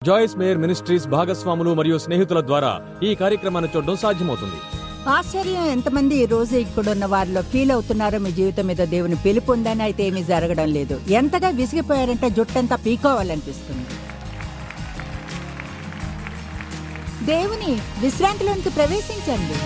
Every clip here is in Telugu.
జాయిస్ మేయర్ మినిస్ట్రీస్ భాగస్వాములు మరియు స్నేహితుల ద్వారా ఈ కార్యక్రమాన్ని చూడడం సాధ్యమవుతుంది ఆశ్చర్యం ఎంతమంది ఈ రోజు ఇక్కడున్న వారిలో ఫీల్ అవుతున్నారో మీ జీవితం మీద దేవుని పిలుపు ఉందని అయితే ఏమీ జరగడం లేదు ఎంతగా విసిగిపోయారంటే జుట్టంతా పీకోవాలనిపిస్తుంది దేవుని విశ్రాంతిలోనికి ప్రవేశించండి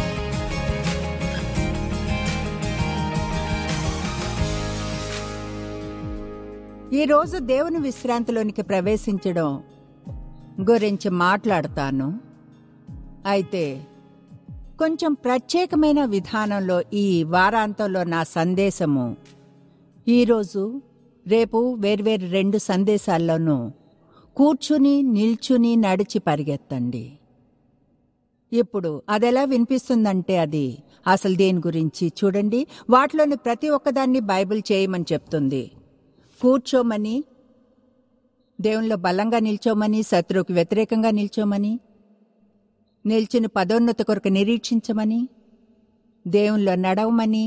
ఈ రోజు దేవుని విశ్రాంతిలోనికి ప్రవేశించడం గురించి మాట్లాడతాను అయితే కొంచెం ప్రత్యేకమైన విధానంలో ఈ వారాంతంలో నా సందేశము ఈరోజు రేపు వేర్వేరు రెండు సందేశాల్లోనూ కూర్చుని నిల్చుని నడిచి పరిగెత్తండి ఇప్పుడు అదెలా వినిపిస్తుందంటే అది అసలు దేని గురించి చూడండి వాటిలోని ప్రతి ఒక్కదాన్ని బైబిల్ చేయమని చెప్తుంది కూర్చోమని దేవునిలో బలంగా నిల్చోమని శత్రువుకి వ్యతిరేకంగా నిల్చోమని నిల్చిన పదోన్నతి కొరకు నిరీక్షించమని దేవునిలో నడవమని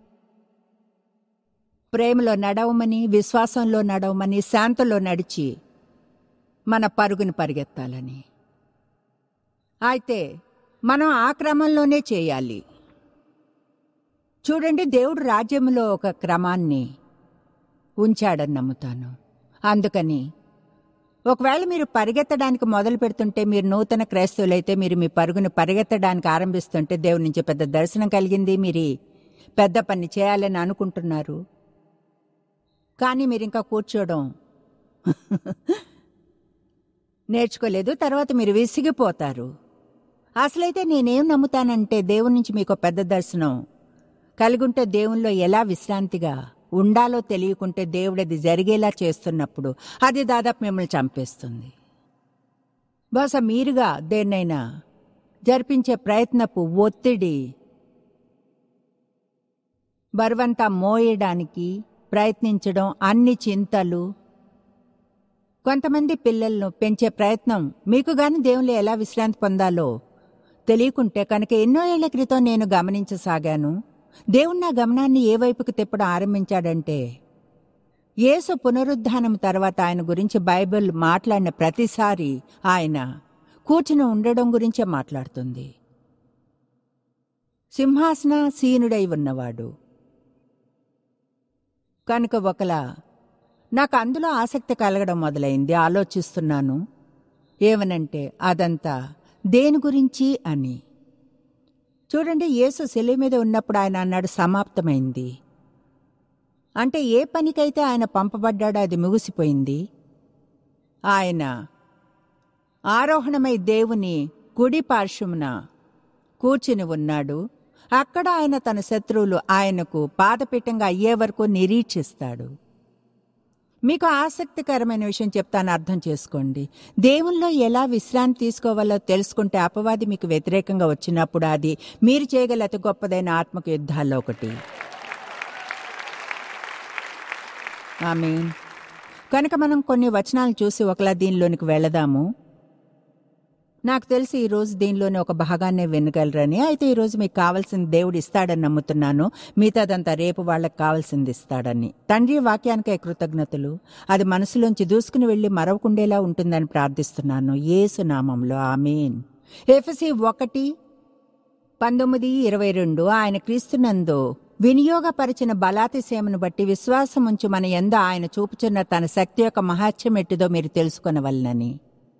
ప్రేమలో నడవమని విశ్వాసంలో నడవమని శాంతలో నడిచి మన పరుగుని పరిగెత్తాలని అయితే మనం ఆ క్రమంలోనే చేయాలి చూడండి దేవుడు రాజ్యంలో ఒక క్రమాన్ని ఉంచాడని నమ్ముతాను అందుకని ఒకవేళ మీరు పరిగెత్తడానికి మొదలు పెడుతుంటే మీరు నూతన క్రైస్తవులైతే మీరు మీ పరుగును పరిగెత్తడానికి ఆరంభిస్తుంటే దేవుడి నుంచి పెద్ద దర్శనం కలిగింది మీరు పెద్ద పని చేయాలని అనుకుంటున్నారు కానీ మీరు ఇంకా కూర్చోవడం నేర్చుకోలేదు తర్వాత మీరు విసిగిపోతారు అసలైతే నేనేం నమ్ముతానంటే దేవుడి నుంచి మీకు పెద్ద దర్శనం కలిగుంటే దేవునిలో ఎలా విశ్రాంతిగా ఉండాలో తెలియకుంటే దేవుడు అది జరిగేలా చేస్తున్నప్పుడు అది దాదాపు మిమ్మల్ని చంపేస్తుంది బహుశా మీరుగా దేన్నైనా జరిపించే ప్రయత్నపు ఒత్తిడి బరువంతా మోయడానికి ప్రయత్నించడం అన్ని చింతలు కొంతమంది పిల్లలను పెంచే ప్రయత్నం మీకు గాని దేవుళ్ళు ఎలా విశ్రాంతి పొందాలో తెలియకుంటే కనుక ఎన్నో ఏళ్ల క్రితం నేను గమనించసాగాను దేవుడు నా గమనాన్ని ఏ వైపుకు తిప్పడం ఆరంభించాడంటే యేసు పునరుద్ధానం తర్వాత ఆయన గురించి బైబిల్ మాట్లాడిన ప్రతిసారి ఆయన కూర్చుని ఉండడం గురించే మాట్లాడుతుంది సింహాసన సీనుడై ఉన్నవాడు కనుక ఒకలా నాకు అందులో ఆసక్తి కలగడం మొదలైంది ఆలోచిస్తున్నాను ఏమనంటే అదంతా దేని గురించి అని చూడండి యేసు శిల మీద ఉన్నప్పుడు ఆయన అన్నాడు సమాప్తమైంది అంటే ఏ పనికైతే ఆయన పంపబడ్డాడో అది ముగిసిపోయింది ఆయన ఆరోహణమై దేవుని కుడి పార్శ్వమున కూర్చుని ఉన్నాడు అక్కడ ఆయన తన శత్రువులు ఆయనకు పాదపీఠంగా అయ్యే వరకు నిరీక్షిస్తాడు మీకు ఆసక్తికరమైన విషయం చెప్తాను అర్థం చేసుకోండి దేవుల్లో ఎలా విశ్రాంతి తీసుకోవాలో తెలుసుకుంటే అపవాది మీకు వ్యతిరేకంగా వచ్చినప్పుడు అది మీరు చేయగల అతి గొప్పదైన ఆత్మక యుద్ధాల్లో ఒకటి ఆమె కనుక మనం కొన్ని వచనాలు చూసి ఒకలా దీనిలోనికి వెళదాము నాకు తెలిసి ఈ రోజు దీనిలోనే ఒక భాగాన్నే వినగలరని అయితే ఈ రోజు మీకు కావాల్సింది దేవుడు ఇస్తాడని నమ్ముతున్నాను మిగతాదంతా రేపు వాళ్ళకి కావాల్సింది ఇస్తాడని తండ్రి వాక్యానికే కృతజ్ఞతలు అది మనసులోంచి దూసుకుని వెళ్లి మరవకుండేలా ఉంటుందని ప్రార్థిస్తున్నాను ఏసు నామంలో ఆమెన్ ఎఫ్సి ఒకటి పంతొమ్మిది ఇరవై రెండు ఆయన క్రీస్తునందు వినియోగపరిచిన బలాతిశయమును బట్టి విశ్వాసముంచు మన ఎంద ఆయన చూపుచున్న తన శక్తి యొక్క మహాత్యం ఎట్టిదో మీరు తెలుసుకొనవలనని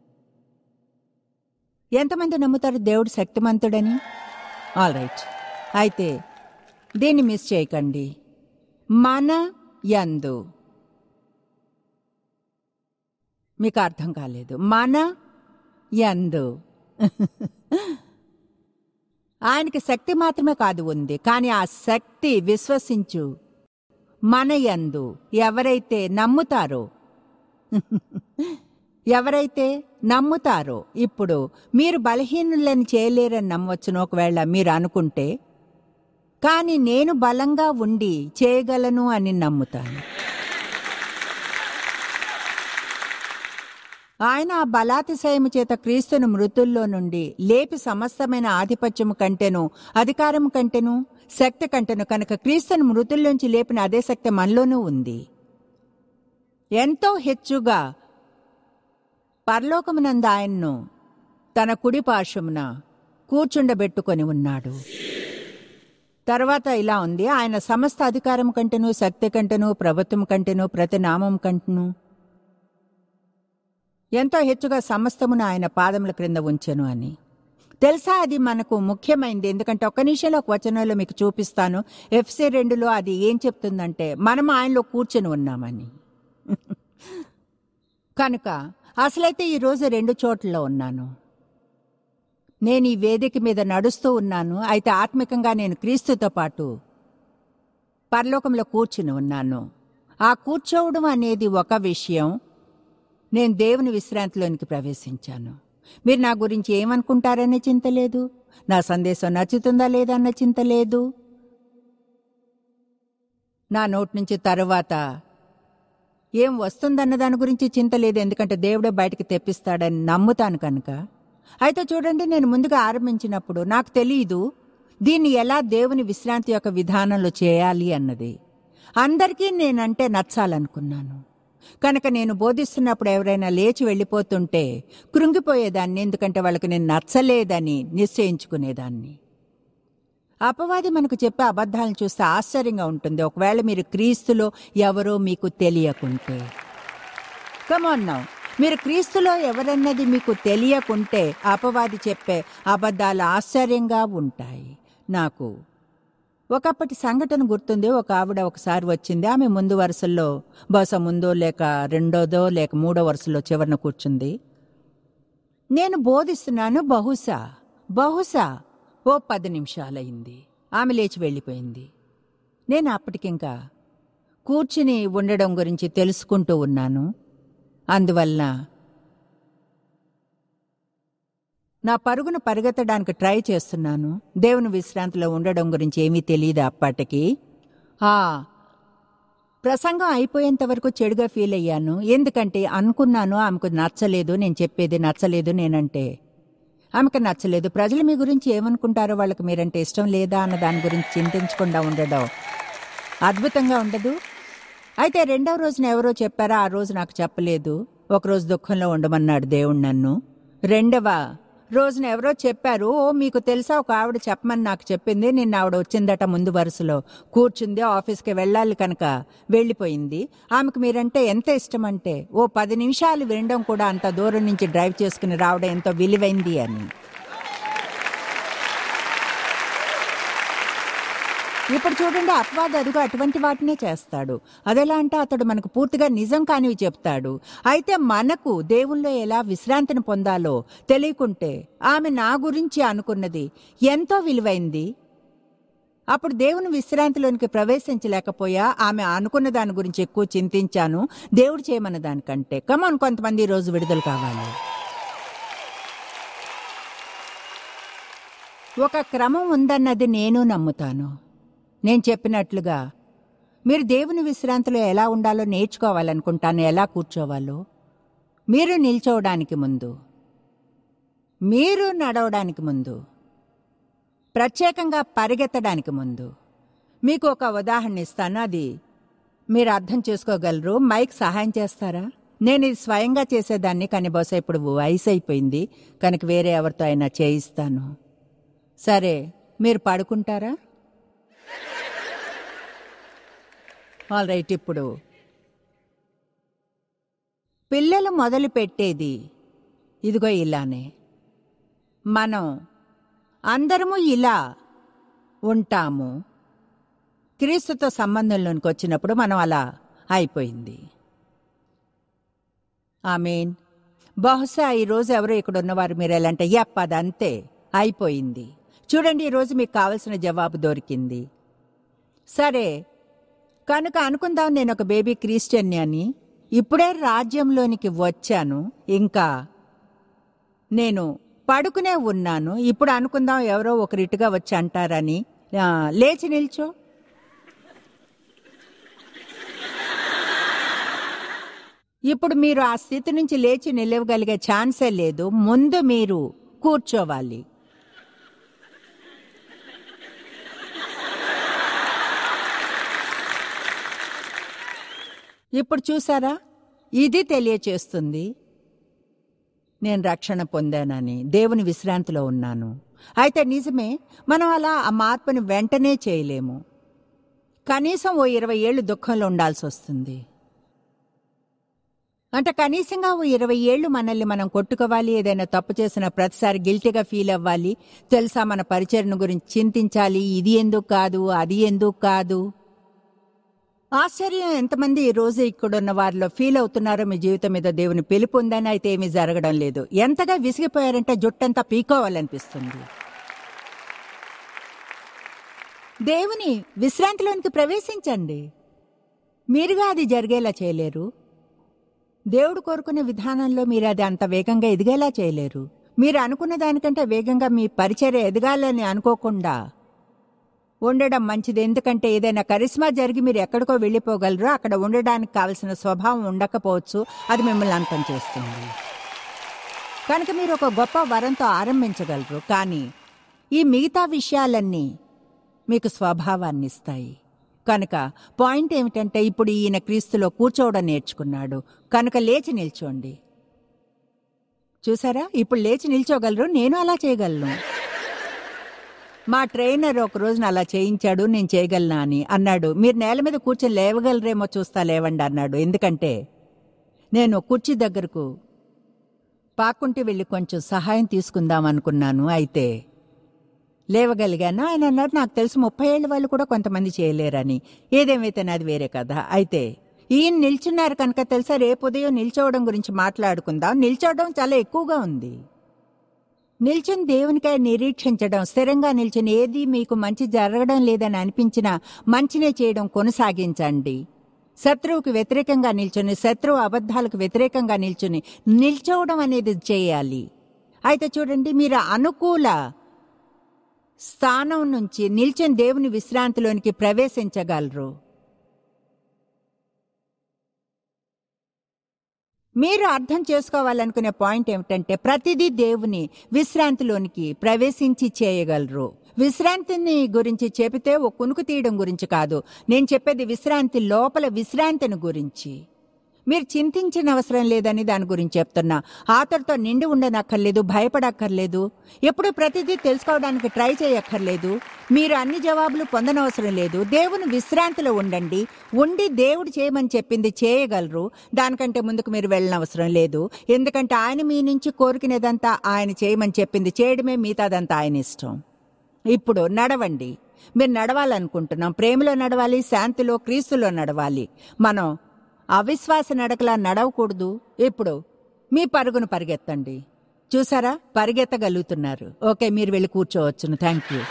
ఎంతమంది నమ్ముతారు దేవుడు శక్తిమంతుడని ఆల్ రైట్ అయితే దీన్ని మిస్ చేయకండి మన యందు మీకు అర్థం కాలేదు మన యందు ఆయనకి శక్తి మాత్రమే కాదు ఉంది కానీ ఆ శక్తి విశ్వసించు మన యందు ఎవరైతే నమ్ముతారో ఎవరైతే నమ్ముతారో ఇప్పుడు మీరు బలహీనులని చేయలేరని నమ్మవచ్చును ఒకవేళ మీరు అనుకుంటే కానీ నేను బలంగా ఉండి చేయగలను అని నమ్ముతాను ఆయన ఆ బలాతిశయము చేత క్రీస్తును మృతుల్లో నుండి లేపి సమస్తమైన ఆధిపత్యము కంటెను అధికారము కంటెను శక్తి కంటెను కనుక క్రీస్తును మృతుల్లోంచి లేపిన అదే శక్తి మనలోనూ ఉంది ఎంతో హెచ్చుగా పరలోకమునందు ఆయన్ను తన కుడి పార్శ్వమున కూర్చుండబెట్టుకొని ఉన్నాడు తర్వాత ఇలా ఉంది ఆయన సమస్త అధికారం కంటెను శక్తి కంటెను ప్రభుత్వం కంటెను ప్రతి నామం కంటెను ఎంతో హెచ్చుగా సమస్తమును ఆయన పాదముల క్రింద ఉంచెను అని తెలుసా అది మనకు ముఖ్యమైనది ఎందుకంటే ఒక్క నిమిషంలో ఒక వచనంలో మీకు చూపిస్తాను ఎఫ్సి రెండులో అది ఏం చెప్తుందంటే మనం ఆయనలో కూర్చొని ఉన్నామని కనుక అసలైతే ఈరోజు రెండు చోట్ల ఉన్నాను నేను ఈ వేదిక మీద నడుస్తూ ఉన్నాను అయితే ఆత్మికంగా నేను క్రీస్తుతో పాటు పరలోకంలో కూర్చుని ఉన్నాను ఆ కూర్చోవడం అనేది ఒక విషయం నేను దేవుని విశ్రాంతిలోనికి ప్రవేశించాను మీరు నా గురించి ఏమనుకుంటారనే చింత లేదు నా సందేశం నచ్చుతుందా లేదా అన్న చింత లేదు నా నోటి నుంచి తరువాత ఏం వస్తుందన్న దాని గురించి చింత లేదు ఎందుకంటే దేవుడే బయటికి తెప్పిస్తాడని నమ్ముతాను కనుక అయితే చూడండి నేను ముందుగా ఆరంభించినప్పుడు నాకు తెలియదు దీన్ని ఎలా దేవుని విశ్రాంతి యొక్క విధానంలో చేయాలి అన్నది అందరికీ నేనంటే నచ్చాలనుకున్నాను కనుక నేను బోధిస్తున్నప్పుడు ఎవరైనా లేచి వెళ్ళిపోతుంటే కృంగిపోయేదాన్ని ఎందుకంటే వాళ్ళకి నేను నచ్చలేదని నిశ్చయించుకునేదాన్ని అపవాది మనకు చెప్పే అబద్ధాలను చూస్తే ఆశ్చర్యంగా ఉంటుంది ఒకవేళ మీరు క్రీస్తులో ఎవరో మీకు తెలియకుంటే కమాన్ నౌ మీరు క్రీస్తులో ఎవరన్నది మీకు తెలియకుంటే అపవాది చెప్పే అబద్ధాలు ఆశ్చర్యంగా ఉంటాయి నాకు ఒకప్పటి సంఘటన గుర్తుంది ఒక ఆవిడ ఒకసారి వచ్చింది ఆమె ముందు వరుసల్లో బహుశా ముందో లేక రెండోదో లేక మూడో వరుసలో చివరన కూర్చుంది నేను బోధిస్తున్నాను బహుశా బహుశా ఓ పది నిమిషాలయింది ఆమె లేచి వెళ్ళిపోయింది నేను అప్పటికింకా కూర్చుని ఉండడం గురించి తెలుసుకుంటూ ఉన్నాను అందువలన నా పరుగును పరిగెత్తడానికి ట్రై చేస్తున్నాను దేవుని విశ్రాంతిలో ఉండడం గురించి ఏమీ తెలియదు అప్పటికి ఆ ప్రసంగం అయిపోయేంత వరకు చెడుగా ఫీల్ అయ్యాను ఎందుకంటే అనుకున్నాను ఆమెకు నచ్చలేదు నేను చెప్పేది నచ్చలేదు నేనంటే ఆమెకు నచ్చలేదు ప్రజలు మీ గురించి ఏమనుకుంటారో వాళ్ళకి మీరంటే ఇష్టం లేదా అన్న దాని గురించి చింతించకుండా ఉండడం అద్భుతంగా ఉండదు అయితే రెండవ రోజున ఎవరో చెప్పారా ఆ రోజు నాకు చెప్పలేదు ఒకరోజు దుఃఖంలో ఉండమన్నాడు దేవుడు నన్ను రెండవ రోజున ఎవరో చెప్పారు ఓ మీకు తెలుసా ఒక ఆవిడ చెప్పమని నాకు చెప్పింది నిన్న ఆవిడ వచ్చిందట ముందు వరుసలో కూర్చుంది ఆఫీస్కి వెళ్ళాలి కనుక వెళ్ళిపోయింది ఆమెకు మీరంటే ఎంత ఇష్టం అంటే ఓ పది నిమిషాలు వినడం కూడా అంత దూరం నుంచి డ్రైవ్ చేసుకుని రావడం ఎంతో విలువైంది అని ఇప్పుడు చూడండి అపవాద అదుగు అటువంటి వాటినే చేస్తాడు అదెలా అంటే అతడు మనకు పూర్తిగా నిజం కానివి చెప్తాడు అయితే మనకు దేవుల్లో ఎలా విశ్రాంతిని పొందాలో తెలియకుంటే ఆమె నా గురించి అనుకున్నది ఎంతో విలువైంది అప్పుడు దేవుని విశ్రాంతిలోనికి ప్రవేశించలేకపోయా ఆమె అనుకున్న దాని గురించి ఎక్కువ చింతించాను దేవుడు చేయమన్న దానికంటే కమాన్ కొంతమంది ఈ రోజు విడుదల కావాలి ఒక క్రమం ఉందన్నది నేను నమ్ముతాను నేను చెప్పినట్లుగా మీరు దేవుని విశ్రాంతిలో ఎలా ఉండాలో నేర్చుకోవాలనుకుంటాను ఎలా కూర్చోవాలో మీరు నిల్చోవడానికి ముందు మీరు నడవడానికి ముందు ప్రత్యేకంగా పరిగెత్తడానికి ముందు మీకు ఒక ఉదాహరణ ఇస్తాను అది మీరు అర్థం చేసుకోగలరు మైక్ సహాయం చేస్తారా నేను ఇది స్వయంగా చేసేదాన్ని కానీ బహుశా ఇప్పుడు వయసు అయిపోయింది కనుక వేరే ఎవరితో అయినా చేయిస్తాను సరే మీరు పడుకుంటారా ఆల్ రైట్ ఇప్పుడు పిల్లలు మొదలు పెట్టేది ఇదిగో ఇలానే మనం అందరము ఇలా ఉంటాము క్రీస్తుతో సంబంధంలోనికి వచ్చినప్పుడు మనం అలా అయిపోయింది మీన్ బహుశా ఈరోజు ఎవరో ఇక్కడ ఉన్నవారు మీరు ఎలా అంటే యప్ అదంతే అయిపోయింది చూడండి ఈరోజు మీకు కావలసిన జవాబు దొరికింది సరే కనుక అనుకుందాం నేను ఒక బేబీ క్రిస్టియన్ని అని ఇప్పుడే రాజ్యంలోనికి వచ్చాను ఇంకా నేను పడుకునే ఉన్నాను ఇప్పుడు అనుకుందాం ఎవరో ఒకరిటుగా వచ్చి అంటారని ఆ, లేచి నిల్చో ఇప్పుడు మీరు ఆ స్థితి నుంచి లేచి నిలవగలిగే ఛాన్సే లేదు ముందు మీరు కూర్చోవాలి ఇప్పుడు చూసారా ఇది తెలియచేస్తుంది నేను రక్షణ పొందానని దేవుని విశ్రాంతిలో ఉన్నాను అయితే నిజమే మనం అలా ఆ మార్పుని వెంటనే చేయలేము కనీసం ఓ ఇరవై ఏళ్ళు దుఃఖంలో ఉండాల్సి వస్తుంది అంటే కనీసంగా ఓ ఇరవై ఏళ్ళు మనల్ని మనం కొట్టుకోవాలి ఏదైనా తప్పు చేసిన ప్రతిసారి గిల్టీగా ఫీల్ అవ్వాలి తెలుసా మన పరిచరణ గురించి చింతించాలి ఇది ఎందుకు కాదు అది ఎందుకు కాదు ఆశ్చర్యం ఎంతమంది ఈ రోజు ఇక్కడున్న వారిలో ఫీల్ అవుతున్నారో మీ జీవితం మీద దేవుని పిలుపు ఉందని అయితే ఏమీ జరగడం లేదు ఎంతగా విసిగిపోయారంటే జుట్టంతా పీకోవాలనిపిస్తుంది దేవుని విశ్రాంతిలోనికి ప్రవేశించండి మీరుగా అది జరిగేలా చేయలేరు దేవుడు కోరుకునే విధానంలో మీరు అది అంత వేగంగా ఎదిగేలా చేయలేరు మీరు అనుకున్న దానికంటే వేగంగా మీ పరిచర్య ఎదగాలని అనుకోకుండా ఉండడం మంచిది ఎందుకంటే ఏదైనా కరిస్మా జరిగి మీరు ఎక్కడికో వెళ్ళిపోగలరు అక్కడ ఉండడానికి కావలసిన స్వభావం ఉండకపోవచ్చు అది మిమ్మల్ని అంతం చేస్తుంది కనుక మీరు ఒక గొప్ప వరంతో ఆరంభించగలరు కానీ ఈ మిగతా విషయాలన్నీ మీకు స్వభావాన్ని ఇస్తాయి కనుక పాయింట్ ఏమిటంటే ఇప్పుడు ఈయన క్రీస్తులో కూర్చోవడం నేర్చుకున్నాడు కనుక లేచి నిల్చోండి చూసారా ఇప్పుడు లేచి నిల్చోగలరు నేను అలా చేయగలను మా ట్రైనర్ ఒక రోజున అలా చేయించాడు నేను చేయగలనా అని అన్నాడు మీరు నేల మీద కూర్చొని లేవగలరేమో చూస్తా లేవండి అన్నాడు ఎందుకంటే నేను కుర్చీ దగ్గరకు పాకుంటి వెళ్ళి కొంచెం సహాయం తీసుకుందాం అనుకున్నాను అయితే లేవగలిగాను ఆయన అన్నారు నాకు తెలుసు ముప్పై ఏళ్ళ వాళ్ళు కూడా కొంతమంది చేయలేరని ఏదేమైతే నాది వేరే కదా అయితే ఈయన నిల్చున్నారు కనుక తెలుసా రేపు ఉదయం నిల్చోవడం గురించి మాట్లాడుకుందాం నిల్చోవడం చాలా ఎక్కువగా ఉంది నిల్చుని దేవునికై నిరీక్షించడం స్థిరంగా నిల్చుని ఏది మీకు మంచి జరగడం లేదని అనిపించినా మంచినే చేయడం కొనసాగించండి శత్రువుకి వ్యతిరేకంగా నిల్చుని శత్రువు అబద్ధాలకు వ్యతిరేకంగా నిల్చుని నిల్చోవడం అనేది చేయాలి అయితే చూడండి మీరు అనుకూల స్థానం నుంచి నిల్చుని దేవుని విశ్రాంతిలోనికి ప్రవేశించగలరు మీరు అర్థం చేసుకోవాలనుకునే పాయింట్ ఏమిటంటే ప్రతిదీ దేవుని విశ్రాంతిలోనికి ప్రవేశించి చేయగలరు విశ్రాంతిని గురించి చెబితే ఓ కునుకు తీయడం గురించి కాదు నేను చెప్పేది విశ్రాంతి లోపల విశ్రాంతిని గురించి మీరు చింతించిన అవసరం లేదని దాని గురించి చెప్తున్నా ఆతరితో నిండి ఉండనక్కర్లేదు భయపడక్కర్లేదు ఎప్పుడు ప్రతిదీ తెలుసుకోవడానికి ట్రై చేయక్కర్లేదు మీరు అన్ని జవాబులు పొందనవసరం లేదు దేవుని విశ్రాంతిలో ఉండండి ఉండి దేవుడు చేయమని చెప్పింది చేయగలరు దానికంటే ముందుకు మీరు వెళ్ళనవసరం లేదు ఎందుకంటే ఆయన మీ నుంచి కోరుకునేదంతా ఆయన చేయమని చెప్పింది చేయడమే మిగతాదంతా ఆయన ఇష్టం ఇప్పుడు నడవండి మీరు నడవాలనుకుంటున్నాం ప్రేమలో నడవాలి శాంతిలో క్రీస్తులో నడవాలి మనం అవిశ్వాస నడకలా నడవకూడదు ఇప్పుడు మీ పరుగును పరిగెత్తండి చూసారా పరిగెత్తగలుగుతున్నారు ఓకే మీరు వెళ్ళి కూర్చోవచ్చును థ్యాంక్ యూ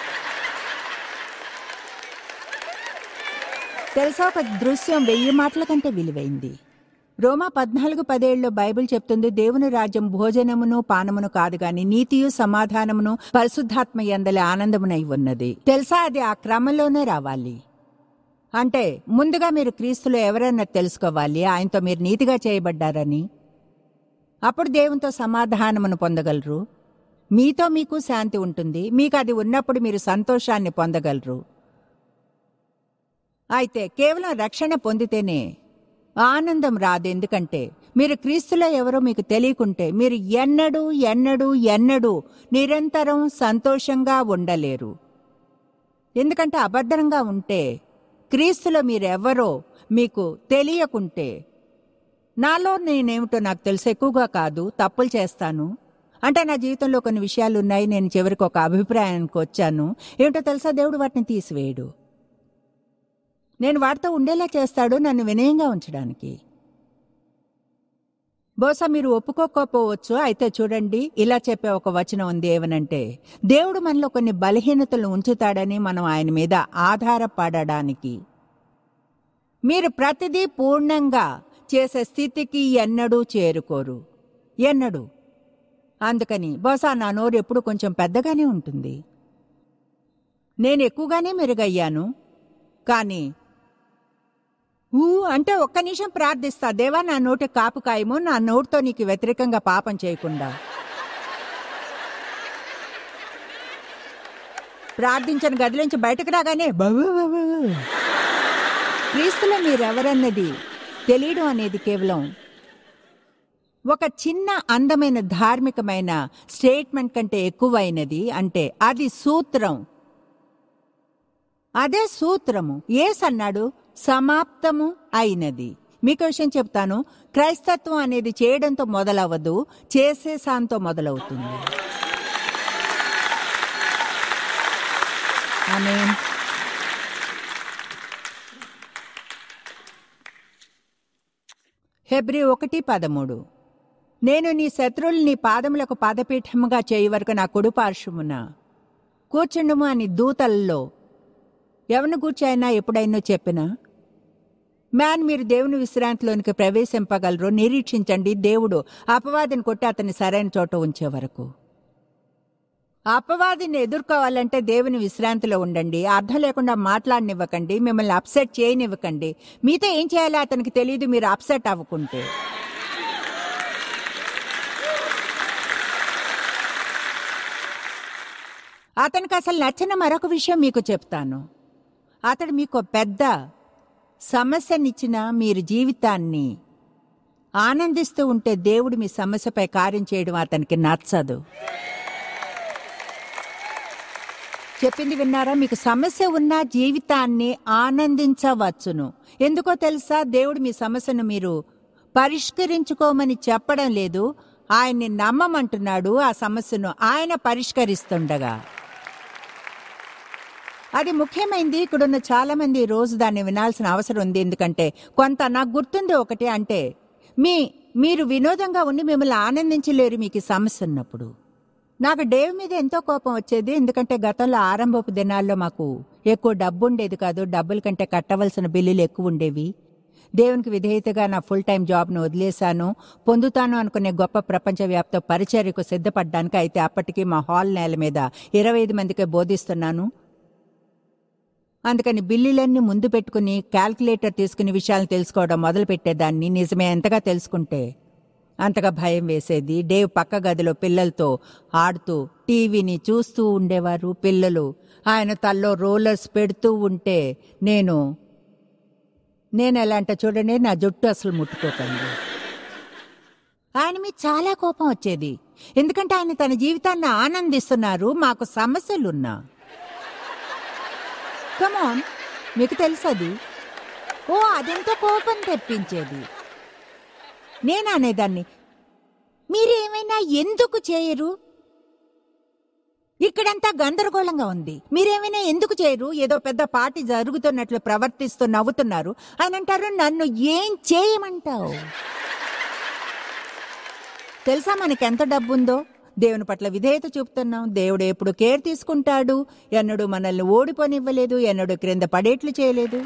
తెలుసా ఒక దృశ్యం వెయ్యి మాటల కంటే విలువైంది రోమా పద్నాలుగు పదేళ్లలో బైబిల్ చెప్తుంది దేవుని రాజ్యం భోజనమును పానమును కాదు గాని నీతియు సమాధానమును పరిశుద్ధాత్మ ఎందలి ఆనందమునై ఉన్నది తెలుసా అది ఆ క్రమంలోనే రావాలి అంటే ముందుగా మీరు క్రీస్తులో ఎవరైనా తెలుసుకోవాలి ఆయనతో మీరు నీతిగా చేయబడ్డారని అప్పుడు దేవునితో సమాధానమును పొందగలరు మీతో మీకు శాంతి ఉంటుంది మీకు అది ఉన్నప్పుడు మీరు సంతోషాన్ని పొందగలరు అయితే కేవలం రక్షణ పొందితేనే ఆనందం రాదు ఎందుకంటే మీరు క్రీస్తులో ఎవరో మీకు తెలియకుంటే మీరు ఎన్నడూ ఎన్నడూ ఎన్నడూ నిరంతరం సంతోషంగా ఉండలేరు ఎందుకంటే అభద్రంగా ఉంటే క్రీస్తులో మీరెవరో మీకు తెలియకుంటే నాలో నేనేమిటో నాకు తెలుసు ఎక్కువగా కాదు తప్పులు చేస్తాను అంటే నా జీవితంలో కొన్ని విషయాలు ఉన్నాయి నేను చివరికి ఒక అభిప్రాయానికి వచ్చాను ఏమిటో తెలుసా దేవుడు వాటిని తీసివేయడు నేను వాటితో ఉండేలా చేస్తాడు నన్ను వినయంగా ఉంచడానికి బహుశా మీరు ఒప్పుకోకపోవచ్చు అయితే చూడండి ఇలా చెప్పే ఒక వచనం ఉంది ఏమనంటే దేవుడు మనలో కొన్ని బలహీనతలు ఉంచుతాడని మనం ఆయన మీద ఆధారపడడానికి మీరు ప్రతిదీ పూర్ణంగా చేసే స్థితికి ఎన్నడూ చేరుకోరు ఎన్నడూ అందుకని బహుశా నా నోరు ఎప్పుడు కొంచెం పెద్దగానే ఉంటుంది నేను ఎక్కువగానే మెరుగయ్యాను కానీ ఊ అంటే ఒక్క నిమిషం ప్రార్థిస్తా దేవా నా నోటి కాపు కాయము నా నోటితో నీకు వ్యతిరేకంగా పాపం చేయకుండా ప్రార్థించిన గదిలోంచి బయటకు రాగానే బవ్వు బవ్వు. క్రీస్తులో మీరెవరన్నది తెలియడం అనేది కేవలం ఒక చిన్న అందమైన ధార్మికమైన స్టేట్మెంట్ కంటే ఎక్కువైనది అంటే అది సూత్రం అదే సూత్రము ఏస్ అన్నాడు సమాప్తము అయినది మీకు విషయం చెప్తాను క్రైస్తత్వం అనేది చేయడంతో మొదలవ్వదు చేసే సాంతో మొదలవుతుంది ఆమేన్ హెబ్రి ఒకటి పదమూడు నేను నీ శత్రువులు నీ పాదములకు పాదపీఠముగా చేయి వరకు నా కుడి పార్శ్వమున కూర్చుండుము అని దూతల్లో ఎవరిని కూర్చైనా ఎప్పుడైనా చెప్పినా మ్యాన్ మీరు దేవుని విశ్రాంతిలోనికి ప్రవేశింపగలరు నిరీక్షించండి దేవుడు అపవాదిని కొట్టి అతన్ని సరైన చోట ఉంచే వరకు అపవాదిని ఎదుర్కోవాలంటే దేవుని విశ్రాంతిలో ఉండండి అర్థం లేకుండా మాట్లాడనివ్వకండి మిమ్మల్ని అప్సెట్ చేయనివ్వకండి మీతో ఏం చేయాలో అతనికి తెలియదు మీరు అప్సెట్ అవ్వకుంటే అతనికి అసలు నచ్చిన మరొక విషయం మీకు చెప్తాను అతడు మీకు పెద్ద సమస్యనిచ్చిన మీరు జీవితాన్ని ఆనందిస్తూ ఉంటే దేవుడు మీ సమస్యపై కార్యం చేయడం అతనికి నచ్చదు చెప్పింది విన్నారా మీకు సమస్య ఉన్న జీవితాన్ని ఆనందించవచ్చును ఎందుకో తెలుసా దేవుడు మీ సమస్యను మీరు పరిష్కరించుకోమని చెప్పడం లేదు ఆయన్ని నమ్మమంటున్నాడు ఆ సమస్యను ఆయన పరిష్కరిస్తుండగా అది ముఖ్యమైనది ఇక్కడున్న చాలా మంది ఈ రోజు దాన్ని వినాల్సిన అవసరం ఉంది ఎందుకంటే కొంత నాకు గుర్తుంది ఒకటి అంటే మీ మీరు వినోదంగా ఉండి మిమ్మల్ని ఆనందించలేరు మీకు ఈ సమస్య ఉన్నప్పుడు నాకు డేవ్ మీద ఎంతో కోపం వచ్చేది ఎందుకంటే గతంలో ఆరంభపు దినాల్లో మాకు ఎక్కువ డబ్బు ఉండేది కాదు డబ్బుల కంటే కట్టవలసిన బిల్లులు ఎక్కువ ఉండేవి దేవునికి విధేయతగా నా ఫుల్ టైం జాబ్ను వదిలేశాను పొందుతాను అనుకునే గొప్ప ప్రపంచవ్యాప్త పరిచర్యకు సిద్ధపడ్డానికి అయితే అప్పటికి మా హాల్ నేల మీద ఇరవై ఐదు మందికి బోధిస్తున్నాను అందుకని బిల్లులన్నీ ముందు పెట్టుకుని క్యాల్కులేటర్ తీసుకుని విషయాలు తెలుసుకోవడం మొదలు పెట్టేదాన్ని నిజమే ఎంతగా తెలుసుకుంటే అంతగా భయం వేసేది డేవ్ పక్క గదిలో పిల్లలతో ఆడుతూ టీవీని చూస్తూ ఉండేవారు పిల్లలు ఆయన తల్లో రోలర్స్ పెడుతూ ఉంటే నేను నేను ఎలా అంటే చూడండి నా జుట్టు అసలు ముట్టుకోకండి ఆయన మీద చాలా కోపం వచ్చేది ఎందుకంటే ఆయన తన జీవితాన్ని ఆనందిస్తున్నారు మాకు సమస్యలున్నా కమాన్ మీకు తెలుసు అది ఓ అదెంతో కోపం తెప్పించేది నేను అనేదాన్ని మీరేమైనా ఎందుకు చేయరు ఇక్కడంతా గందరగోళంగా ఉంది మీరేమైనా ఎందుకు చేయరు ఏదో పెద్ద పార్టీ జరుగుతున్నట్లు ప్రవర్తిస్తూ నవ్వుతున్నారు ఆయన అంటారు నన్ను ఏం చేయమంటావు తెలుసా మనకి ఎంత డబ్బు ఉందో దేవుని పట్ల విధేయత చూపుతున్నాం దేవుడు ఎప్పుడు కేర్ తీసుకుంటాడు ఎన్నడూ మనల్ని ఓడిపోనివ్వలేదు ఎన్నడూ క్రింద పడేట్లు చేయలేదు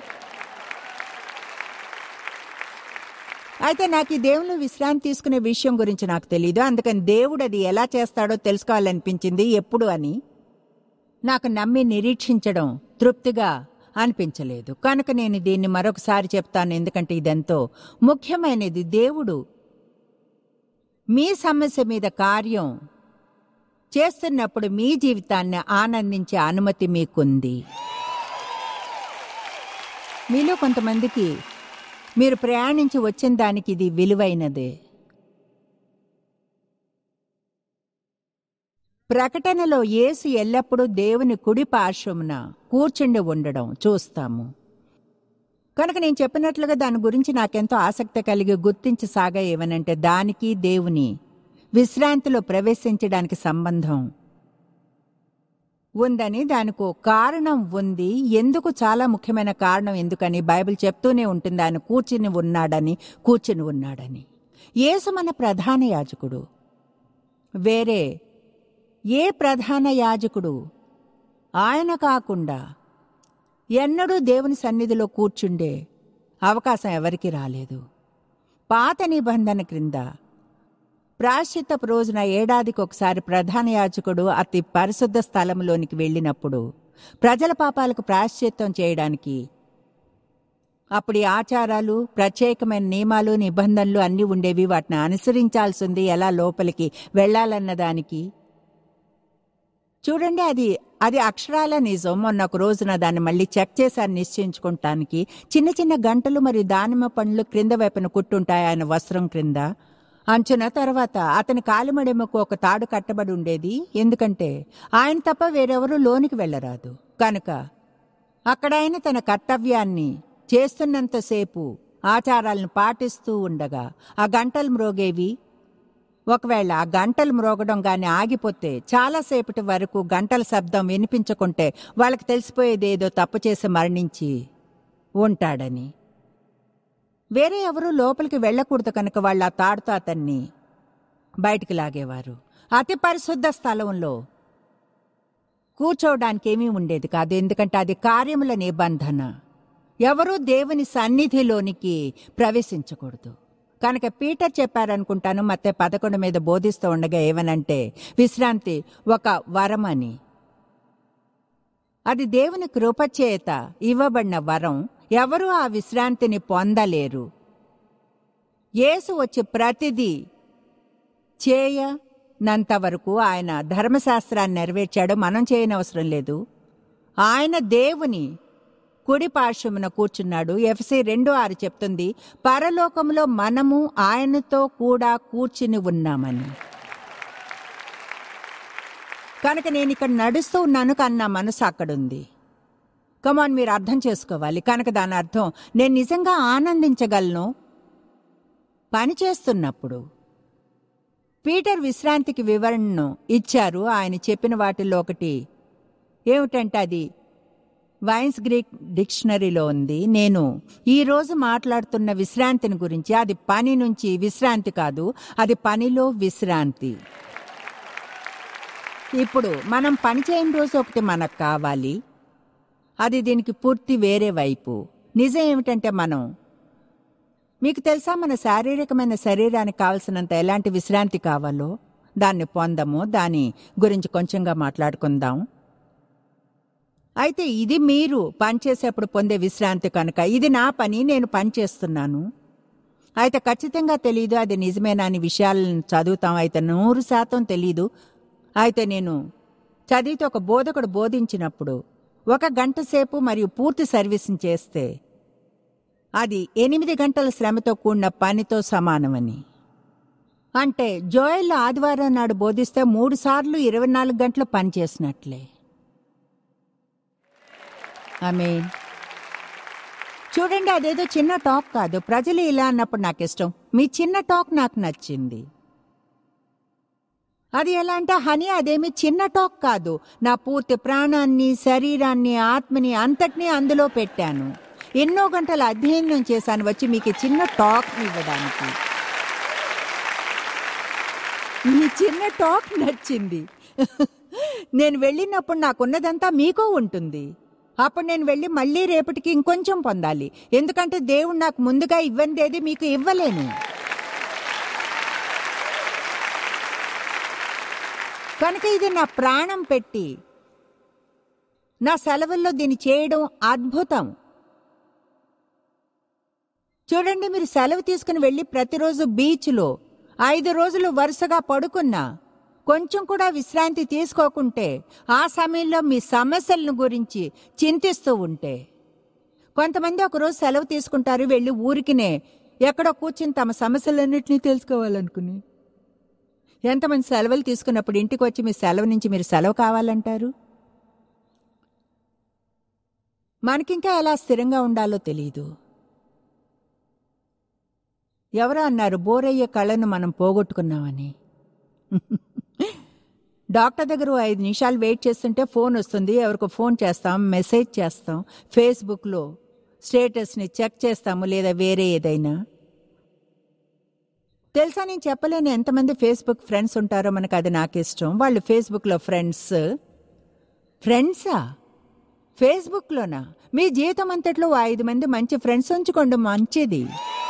అయితే నాకు ఈ దేవుని విశ్రాంతి తీసుకునే విషయం గురించి నాకు తెలియదు అందుకని దేవుడు అది ఎలా చేస్తాడో తెలుసుకోవాలనిపించింది ఎప్పుడు అని నాకు నమ్మి నిరీక్షించడం తృప్తిగా అనిపించలేదు కనుక నేను దీన్ని మరొకసారి చెప్తాను ఎందుకంటే ఇదెంతో ముఖ్యమైనది దేవుడు మీ సమస్య మీద కార్యం చేస్తున్నప్పుడు మీ జీవితాన్ని ఆనందించే అనుమతి మీకుంది మీలో కొంతమందికి మీరు ప్రయాణించి వచ్చిన దానికి ఇది విలువైనదే ప్రకటనలో యేసు ఎల్లప్పుడూ దేవుని కుడి పార్శ్వమున కూర్చుండి ఉండడం చూస్తాము కనుక నేను చెప్పినట్లుగా దాని గురించి నాకెంతో ఆసక్తి కలిగి గుర్తించి సాగా ఏమనంటే దానికి దేవుని విశ్రాంతిలో ప్రవేశించడానికి సంబంధం ఉందని దానికి ఓ కారణం ఉంది ఎందుకు చాలా ముఖ్యమైన కారణం ఎందుకని బైబిల్ చెప్తూనే ఉంటుంది ఆయన కూర్చుని ఉన్నాడని కూర్చుని ఉన్నాడని యేసు మన ప్రధాన యాజకుడు వేరే ఏ ప్రధాన యాజకుడు ఆయన కాకుండా ఎన్నడూ దేవుని సన్నిధిలో కూర్చుండే అవకాశం ఎవరికి రాలేదు పాత నిబంధన క్రింద ప్రాశ్చిత్తపు రోజున ఏడాదికి ఒకసారి ప్రధాన యాజకుడు అతి పరిశుద్ధ స్థలంలోనికి వెళ్ళినప్పుడు ప్రజల పాపాలకు ప్రాశ్చిత్తం చేయడానికి అప్పుడు ఈ ఆచారాలు ప్రత్యేకమైన నియమాలు నిబంధనలు అన్నీ ఉండేవి వాటిని అనుసరించాల్సింది ఎలా లోపలికి వెళ్ళాలన్న దానికి చూడండి అది అది అక్షరాల నిజం మొన్న ఒక రోజున దాన్ని మళ్ళీ చెక్ చేశాను నిశ్చయించుకుంటానికి చిన్న చిన్న గంటలు మరియు దానిమ్మ పండ్లు క్రింద వైపున కుట్టుంటాయి ఆయన వస్త్రం క్రింద అంచున తర్వాత అతని కాలిమడెమ్మకు ఒక తాడు కట్టబడి ఉండేది ఎందుకంటే ఆయన తప్ప వేరెవరూ లోనికి వెళ్ళరాదు కనుక అక్కడ ఆయన తన కర్తవ్యాన్ని చేస్తున్నంతసేపు ఆచారాలను పాటిస్తూ ఉండగా ఆ గంటలు మ్రోగేవి ఒకవేళ ఆ గంటలు మ్రోగడం గాని ఆగిపోతే చాలాసేపటి వరకు గంటల శబ్దం వినిపించకుంటే వాళ్ళకి తెలిసిపోయేది ఏదో తప్పు చేసి మరణించి ఉంటాడని వేరే ఎవరూ లోపలికి వెళ్ళకూడదు కనుక వాళ్ళు ఆ తాడుతో అతన్ని బయటికి లాగేవారు అతి పరిశుద్ధ స్థలంలో కూర్చోవడానికి ఏమీ ఉండేది కాదు ఎందుకంటే అది కార్యముల నిబంధన ఎవరూ దేవుని సన్నిధిలోనికి ప్రవేశించకూడదు కనుక పీటర్ చెప్పారనుకుంటాను మత్తే పదకొండు మీద బోధిస్తూ ఉండగా ఏమనంటే విశ్రాంతి ఒక వరమని అది దేవుని కృపచేత ఇవ్వబడిన వరం ఎవరూ ఆ విశ్రాంతిని పొందలేరు యేసు వచ్చి ప్రతిదీ చేయనంత వరకు ఆయన ధర్మశాస్త్రాన్ని నెరవేర్చాడు మనం చేయనవసరం లేదు ఆయన దేవుని కుడి పార్శ్వమున కూర్చున్నాడు ఎఫ్సి రెండు ఆరు చెప్తుంది పరలోకములో మనము ఆయనతో కూడా కూర్చుని ఉన్నామని కనుక నేను ఇక్కడ నడుస్తూ ఉన్నాను కానీ నా మనసు అక్కడుంది కమాన్ మీరు అర్థం చేసుకోవాలి కనుక దాని అర్థం నేను నిజంగా ఆనందించగలను పని చేస్తున్నప్పుడు పీటర్ విశ్రాంతికి వివరణను ఇచ్చారు ఆయన చెప్పిన వాటిల్లో ఒకటి ఏమిటంటే అది వైన్స్ గ్రీక్ డిక్షనరీలో ఉంది నేను ఈ రోజు మాట్లాడుతున్న విశ్రాంతిని గురించి అది పని నుంచి విశ్రాంతి కాదు అది పనిలో విశ్రాంతి ఇప్పుడు మనం పని చేయని రోజు ఒకటి మనకు కావాలి అది దీనికి పూర్తి వేరే వైపు నిజం ఏమిటంటే మనం మీకు తెలుసా మన శారీరకమైన శరీరానికి కావలసినంత ఎలాంటి విశ్రాంతి కావాలో దాన్ని పొందము దాని గురించి కొంచెంగా మాట్లాడుకుందాం అయితే ఇది మీరు పనిచేసేప్పుడు పొందే విశ్రాంతి కనుక ఇది నా పని నేను పని చేస్తున్నాను అయితే ఖచ్చితంగా తెలియదు అది నిజమేనా అని విషయాలను చదువుతాం అయితే నూరు శాతం తెలీదు అయితే నేను చదివితే ఒక బోధకుడు బోధించినప్పుడు ఒక గంట సేపు మరియు పూర్తి సర్వీసింగ్ చేస్తే అది ఎనిమిది గంటల శ్రమతో కూడిన పనితో సమానమని అంటే జోయల్ ఆదివారం నాడు బోధిస్తే మూడు సార్లు ఇరవై నాలుగు గంటలు పనిచేసినట్లే మీన్ చూడండి అదేదో చిన్న టాక్ కాదు ప్రజలు ఇలా అన్నప్పుడు నాకు ఇష్టం మీ చిన్న టాక్ నాకు నచ్చింది అది ఎలా అంటే హనీ అదేమి చిన్న టాక్ కాదు నా పూర్తి ప్రాణాన్ని శరీరాన్ని ఆత్మని అంతటినీ అందులో పెట్టాను ఎన్నో గంటల అధ్యయనం చేశాను వచ్చి మీకు ఈ చిన్న టాక్ ఇవ్వడానికి మీ చిన్న టాక్ నచ్చింది నేను వెళ్ళినప్పుడు నాకున్నదంతా మీకు ఉంటుంది అప్పుడు నేను వెళ్ళి మళ్ళీ రేపటికి ఇంకొంచెం పొందాలి ఎందుకంటే దేవుడు నాకు ముందుగా ఇవ్వందేది మీకు ఇవ్వలేను కనుక ఇది నా ప్రాణం పెట్టి నా సెలవుల్లో దీన్ని చేయడం అద్భుతం చూడండి మీరు సెలవు తీసుకుని వెళ్ళి ప్రతిరోజు బీచ్లో ఐదు రోజులు వరుసగా పడుకున్నా కొంచెం కూడా విశ్రాంతి తీసుకోకుంటే ఆ సమయంలో మీ సమస్యలను గురించి చింతిస్తూ ఉంటే కొంతమంది ఒకరోజు సెలవు తీసుకుంటారు వెళ్ళి ఊరికినే ఎక్కడో కూర్చుని తమ సమస్యలన్నింటినీ తెలుసుకోవాలనుకుని ఎంతమంది సెలవులు తీసుకున్నప్పుడు ఇంటికి వచ్చి మీ సెలవు నుంచి మీరు సెలవు కావాలంటారు మనకింకా ఎలా స్థిరంగా ఉండాలో తెలియదు ఎవరో అన్నారు బోరయ్యే కళను మనం పోగొట్టుకున్నామని డాక్టర్ దగ్గర ఓ ఐదు నిమిషాలు వెయిట్ చేస్తుంటే ఫోన్ వస్తుంది ఎవరికో ఫోన్ చేస్తాం మెసేజ్ చేస్తాం ఫేస్బుక్లో స్టేటస్ని చెక్ చేస్తాము లేదా వేరే ఏదైనా తెలుసా నేను చెప్పలేను ఎంతమంది ఫేస్బుక్ ఫ్రెండ్స్ ఉంటారో మనకు అది నాకు ఇష్టం వాళ్ళు ఫేస్బుక్లో ఫ్రెండ్స్ ఫ్రెండ్సా ఫేస్బుక్లోనా మీ జీవితం అంతట్లో ఓ ఐదు మంది మంచి ఫ్రెండ్స్ ఉంచుకోండి మంచిది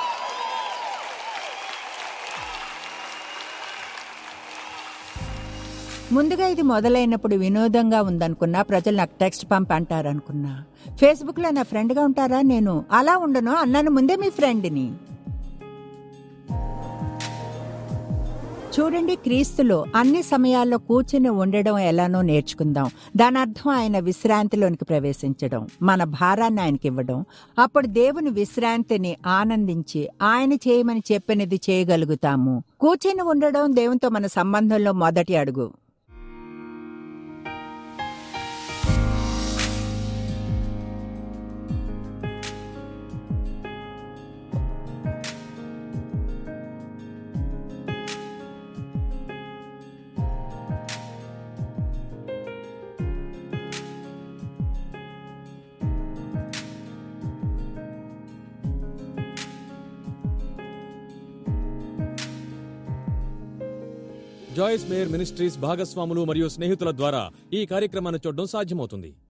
ముందుగా ఇది మొదలైనప్పుడు వినోదంగా ఉందనుకున్నా ప్రజలు నాకు టెక్స్ట్ పంప్ అంటారనుకున్నా ఫేస్బుక్లో నా ఫ్రెండ్గా ఉంటారా నేను అలా ఉండను అన్నాను ముందే మీ ఫ్రెండ్ని చూడండి క్రీస్తులో అన్ని సమయాల్లో కూర్చుని ఉండడం ఎలానో నేర్చుకుందాం దాని అర్థం ఆయన విశ్రాంతిలోనికి ప్రవేశించడం మన భారాన్ని ఆయనకి ఇవ్వడం అప్పుడు దేవుని విశ్రాంతిని ఆనందించి ఆయన చేయమని చెప్పినది చేయగలుగుతాము కూర్చుని ఉండడం దేవునితో మన సంబంధంలో మొదటి అడుగు జాయిస్ మేయర్ మినిస్ట్రీస్ భాగస్వాములు మరియు స్నేహితుల ద్వారా ఈ కార్యక్రమాన్ని చూడడం సాధ్యమవుతుంది